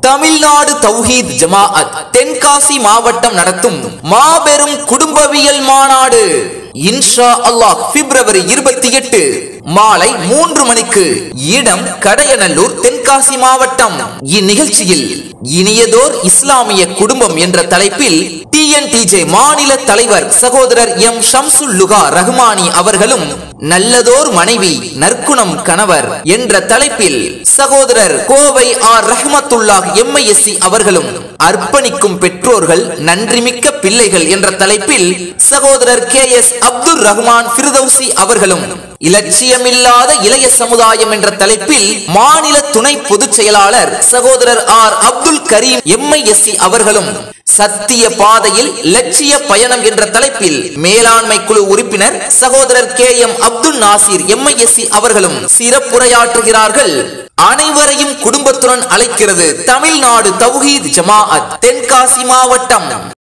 தமிழ்நாடு தௌஹீத் ஜமாஅத் தென்காசி மாவட்டம் நடத்தும் மாபெரும் குடும்பவியல் மாநாடு இன்ஷா அல்லாஹ் பிப்ரவரி இருபத்தி எட்டு மாலை மூன்று மணிக்கு இடம் கடையநல்லூர் தென்காசி மாவட்டம் இந்நிகழ்ச்சியில் இனியதோர் இஸ்லாமிய குடும்பம் என்ற தலைப்பில் டிஎன்டிஜே மாநில தலைவர் சகோதரர் எம் ஷம்சுல் லுகா ரஹ்மானி அவர்களும் நல்லதோர் மனைவி நற்குணம் கணவர் என்ற தலைப்பில் சகோதரர் கோவை ஆர் ரஹ்மத்துல்லாஹ் எம்ஐஎஸ்சி அவர்களும் அர்ப்பணிக்கும் பெற்றோர்கள் நன்றிமிக்க பிள்ளைகள் என்ற தலைப்பில் சகோதரர் கே எஸ் அப்துல் ரஹ்மான் ஃபிர்தௌசி அவர்களும் இலட்சியமில்லாத இளைய சமுதாயம் என்ற தலைப்பில் மாநில துணை பொதுச் செயலாளர் சகோதரர் ஆர் அப்துல் கரீம் எம்ஐஎஸ்சி அவர்களும் சத்திய பாதையில் லட்சிய பயணம் என்ற தலைப்பில் மேலாண்மை குழு உறுப்பினர் சகோதரர் K M Abdul Nasir MISC அவர்களும் சிறப்புரையாற்றுகிறார்கள் அனைவரையும் குடும்பத்துடன் அழைக்கிறது தமிழ்நாடு தௌஹீத் ஜமாஅத் தென்காசி மாவட்டம்